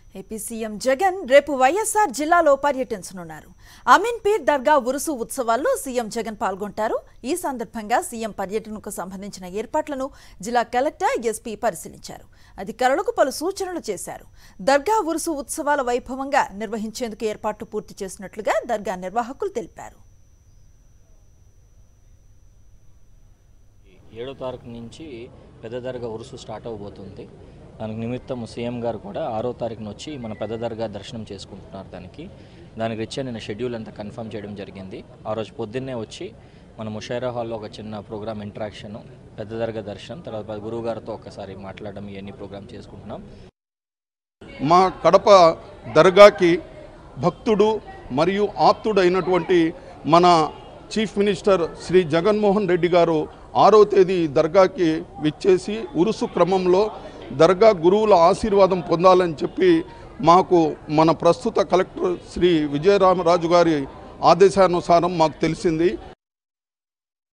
AP CM Jagan రేపు వైఎస్ఆర్ జిల్లాలో పర్యటించనున్నారు అమీన్పీర్ దర్గా ఉరుసు ఉత్సవాల్లో సీఎం జగన్ పాల్గొంటారు ఈ సందర్భంగా సీఎం పర్యటనకు సంబంధించిన ఏర్పాట్లను జిల్లా కలెక్టర్ ఎస్పీ పరిశీలించారు అధికారులకు పలు సూచనలు చేశారు దర్గా ఉరుసు ఉత్సవాల వైభవంగా నిర్వహించేందుకు ఏర్పాట్లు పూర్తి చేసినట్లుగా దర్గా నిర్వాహకులు తెలిపారు ఏడో తారీఖు నుంచి పెద్ద దర్గా ఉరుసు స్టార్ట్ అవబోతుంది దానికి నిమిత్తం సీఎం గారు కూడా ఆరో తారీఖున వచ్చి మన పెద్ద దర్గా దర్శనం చేసుకుంటున్నారు దానికి దానికి రీత్యా నేను షెడ్యూల్ అంతా కన్ఫర్మ్ చేయడం జరిగింది ఆ రోజు పొద్దున్నే వచ్చి మన ముషైరా హాల్లో ఒక చిన్న ప్రోగ్రామ్ ఇంట్రాక్షన్ పెద్ద దర్గా దర్శనం తర్వాత గురువు గారితో ఒకసారి మాట్లాడడం ఇవన్నీ ప్రోగ్రామ్ చేసుకుంటున్నాం మా కడప దర్గాకి భక్తుడు మరియు ఆప్తుడైనటువంటి మన చీఫ్ మినిస్టర్ శ్రీ జగన్మోహన్ రెడ్డి గారు ఆరో తేదీ దర్గాకి విచ్చేసి ఉరుసు క్రమంలో దర్గా గురువుల ఆశీర్వాదం పొందాలని చెప్పి మాకు మన ప్రస్తుత కలెక్టర్ శ్రీ విజయరామరాజు గారి ఆదేశానుసారం మాకు తెలిసింది